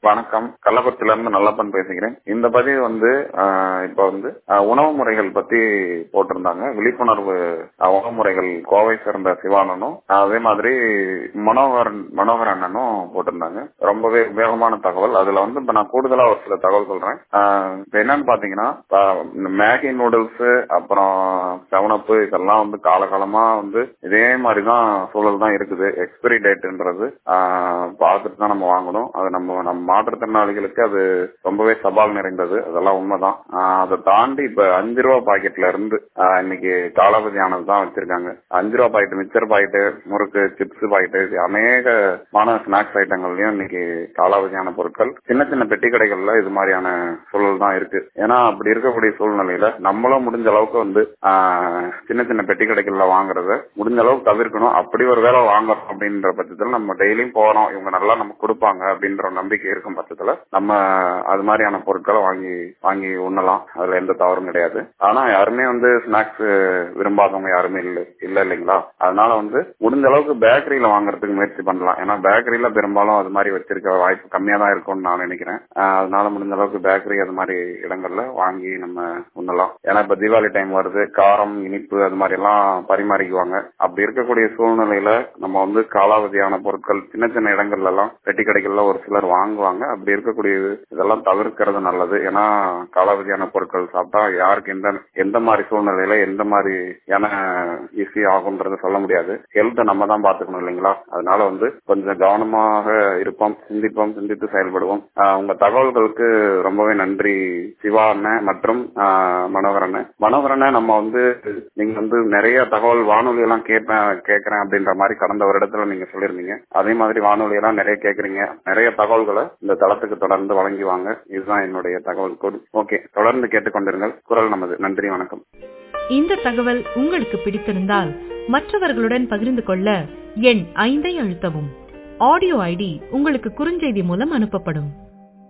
வணக்கம் கள்ளக்குறிச்சில இருந்து நல்லப்பன் பேசுகிறேன் இந்த பதிவு வந்து ஆஹ், இப்ப வந்து ஆஹ், உணவு முறைகள் பத்தி போட்டிருந்தாங்க விழிப்புணர்வு ஆஹ், உணவு முறைகள் கோவை சேர்ந்த சிவானனும் ஆஹ், அதே மாதிரி மனோகரன் மனோகர் அண்ணனும் போட்டிருந்தாங்க ரொம்பவே உபயோகமான தகவல் அதுல வந்து இப்ப நான் கூடுதலா ஒரு சில தகவல் சொல்றேன் ஆஹ், இப்ப என்னன்னு பாத்தீங்கன்னா இப்ப இந்த மேகி நூடுல்ஸ் அப்புறம் செவனப்பு இதெல்லாம் வந்து காலகாலமா வந்து இதே மாதிரிதான் சூழல் தான் இருக்குது எக்ஸ்பைரி டேட்ன்றது பார்த்துட்டு தான் நம்ம வாங்கணும் அது நம்ம நம்ம மாற்றுத்திறனாளிகளுக்கு அது ரொம்பவே சவால் நிறைந்தது அதெல்லாம் உண்மைதான் ஆஹ் அதை தாண்டி இப்ப அஞ்சு ரூபா பாக்கெட்ல இருந்து ஆஹ் இன்னைக்கு காலாவதி ஆனது தான் வச்சிருக்காங்க அஞ்சு ரூபா பாக்கெட் மிச்சர் பாக்கெட்டு முறுக்கு சிப்ஸ் பாக்கெட்டு அநேகமான ஸ்நாக்ஸ் ஐட்டங்கள்லயும் இன்னைக்கு காலாவதியான பொருட்கள் சின்ன சின்ன பெட்டி கடைகள்ல இது மாதிரியான சூழல் தான் இருக்கு ஏன்னா அப்படி இருக்கக்கூடிய சூழ்நிலையில நம்மளும் முடிஞ்ச அளவுக்கு வந்து ஆஹ் சின்ன சின்ன பெட்டி கடைகள்ல வாங்குறத முடிஞ்ச அளவுக்கு தவிர்க்கணும் அப்படி ஒரு வேலை வாங்குறோம் அப்படின்ற பட்சத்துல நம்ம டெய்லியும் போறோம் இவங்க நல்லா நமக்கு கொடுப்பாங்க அப்படின்ற ஒரு நம்பிக்கை இருக்கும் பட்சத்துல நம்ம அது மாதிரியான பொருட்களை வாங்கி வாங்கி உண்ணலாம் அதுல எந்த தவறும் கிடையாது ஆனா யாருமே வந்து ஸ்நாக்ஸ் விரும்பாதவங்க யாருமே இல்லை இல்ல இல்லைங்களா அதனால வந்து முடிஞ்ச அளவுக்கு பேக்கரியில வாங்குறதுக்கு முயற்சி பண்ணலாம் ஏன்னா பேக்கரியில பெரும்பாலும் அது மாதிரி வச்சிருக்க வாய்ப்பு கம்மியா தான் இருக்கும்னு நான் நினைக்கிறேன் ஆஹ் அதனால முடிஞ்ச அளவுக்கு பேக்கரி அது மாதிரி இடங்கள்ல வாங்கி நம்ம உண்ணலாம் ஏன்னா இப்ப தீபாவளி டைம் வருது காரம் இனிப்பு அது மாதிரி எல்லாம் பரிமாறிக்குவாங்க அப்படி இருக்கக்கூடிய சூழ்நிலையில நம்ம வந்து காலாவதியான பொருட்கள் சின்ன சின்ன இடங்கள்ல எல்லாம் பெட்டி கடைகள்ல ஒரு சிலர் வாங்குவாங்க அப்படி இருக்கக்கூடிய இதெல்லாம் தவிர்க்கிறது நல்லது ஏன்னா காலாவதியான பொருட்கள் சாப்பிட்டா யாருக்கு எந்த எந்த மாதிரி சூழ்நிலையில எந்த மாதிரியான ஈஸி ஆகும்ன்றது சொல்ல முடியாது ஹெல்த்தை நம்ம தான் பாத்துக்கணும் இல்லைங்களா அதனால வந்து கொஞ்சம் கவனமாக இருப்போம் சிந்திப்போம் சிந்தித்து செயல்படுவோம் ஆஹ் உங்க தகவல்களுக்கு ரொம்பவே நன்றி சிவா அண்ணன் மற்றும் ஆஹ் மனோகர் அண்ணன் மனோகர் அண்ணன் நம்ம வந்து நீங்க வந்து நிறைய தகவல் வானொலி எல்லாம் கேட்பேன் கேட்கறேன் அப்படின்ற மாதிரி கடந்த வருடத்துல நீங்க சொல்லியிருந்தீங்க அதே மாதிரி வானொலி எல்லாம் நிறைய கேக்குறீங்க நிறைய தகவல்களை இந்த தளத்துக்கு தொடர்ந்து வழங்கி வாங்க இதுதான் என்னுடைய தகவல் கோடு ஓகே தொடர்ந்து கேட்டுக்கொண்டிருங்கள் குரல் நமது நன்றி வணக்கம் இந்த தகவல் உங்களுக்கு பிடித்திருந்தால் மற்றவர்களுடன் பகிர்ந்து கொள்ள எண் ஐந்தை அழுத்தவும் ஆடியோ ஐடி உங்களுக்கு குறுஞ்செய்தி மூலம் அனுப்பப்படும்